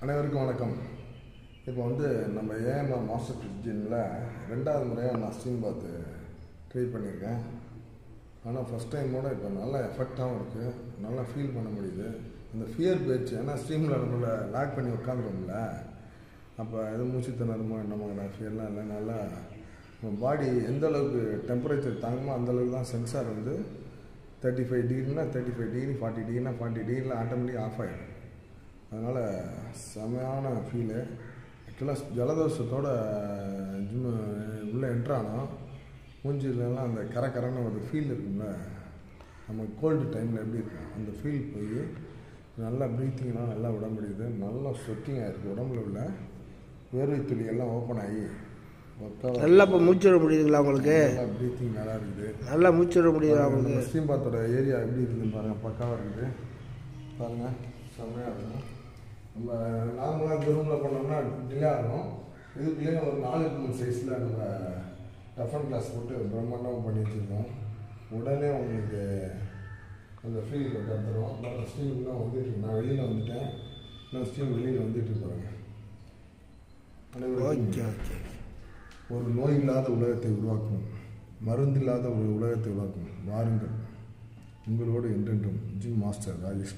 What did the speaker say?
அனைவருக்கும் வணக்கம் இப்போ வந்து நம்ம ஏஎம்ஆர் மாஸ்டர் ஃபிட் ஜிம்மில் ரெண்டாவது முறையாக நான் ஸ்ட்ரீம் பாத்து ட்ரை பண்ணியிருக்கேன் ஆனால் ஃபஸ்ட் டைமோட இப்போ நல்ல எஃபெக்டாகவும் இருக்குது நல்லா ஃபீல் பண்ண முடியுது அந்த ஃபியர் போயிடுச்சு ஏன்னா ஸ்ட்ரீமில் நம்மளை லாக் பண்ணி உட்காந்துருவோம்ல அப்போ எதுவும் மூச்சு திணறுமோ என்னமோ ஃபியர்லாம் இல்லை நல்லா நம்ம பாடி எந்த அளவுக்கு டெம்பரேச்சர் தாங்குமோ அந்த அளவுக்கு தான் சென்சார் வந்து தேர்ட்டி ஃபைவ் டிகிரினா தேர்ட்டி ஃபைவ் டிகிரி ஃபார்ட்டி டிகிரினா ஃபார்ட்டி டிகிரியில் ஆட்டோமேட்டிக் ஆஃப் ஆகிடும் அதனால் செமையான ஃபீலு ஆக்சுவலாக ஜலதோஷத்தோட ஜிம்மு உள்ளே என்ட்ரானோம் மூஞ்சிலலாம் அந்த கரை கரைன்னு ஒரு ஃபீல் இருக்கும்ல நம்ம கோல்டு டைமில் எப்படி இருக்கும் அந்த ஃபீல் போய் நல்லா ப்ரீத்திங்லாம் நல்லா விட முடியுது நல்லா ஸ்வெட்டிங் ஆகிருக்கு உடம்புல உள்ள வேர்வை துளி எல்லாம் ஓப்பன் ஆகி ஒர்க்காக நல்லா இப்போ மூச்சு விட முடியுதுங்களா உங்களுக்கு நல்லா ப்ரீத்திங் நல்லா இருக்குது நல்லா மூச்சு விட முடியுதா உங்களுக்கு நம்ம ஸ்ரீம் பாத்தோட ஏரியா எப்படி இருக்குதுன்னு பாருங்க பக்காவாக இருக்குது பாருங்க செம்மையாக இருக்கும் நம்ம நார்மலாக இந்த ரூமில் பண்ணோம்னா டிலே ஆகும் இதுக்குள்ளேயே ஒரு நாலு மூணு சைஸில் நம்ம டஃபன் கிளாஸ் போட்டு பிரம்மாண்டமாக பண்ணி வச்சுருக்கோம் உடனே உங்களுக்கு அந்த ஃபீல் தந்துடும் நான் ஸ்டீம் தான் வந்துட்டு இருக்கு. நான் வெளியில் வந்துட்டேன் நான் ஸ்டீம் வெளியில் வந்துட்டு பாருங்க அனைவருக்கும் ஓகே ஓகே ஒரு நோய் இல்லாத உலகத்தை உருவாக்கும் மருந்தில்லாத ஒரு உலகத்தை உருவாக்கும் வாருங்கள் உங்களோடு என்றென்றும் ஜிம் மாஸ்டர் ராஜேஷ்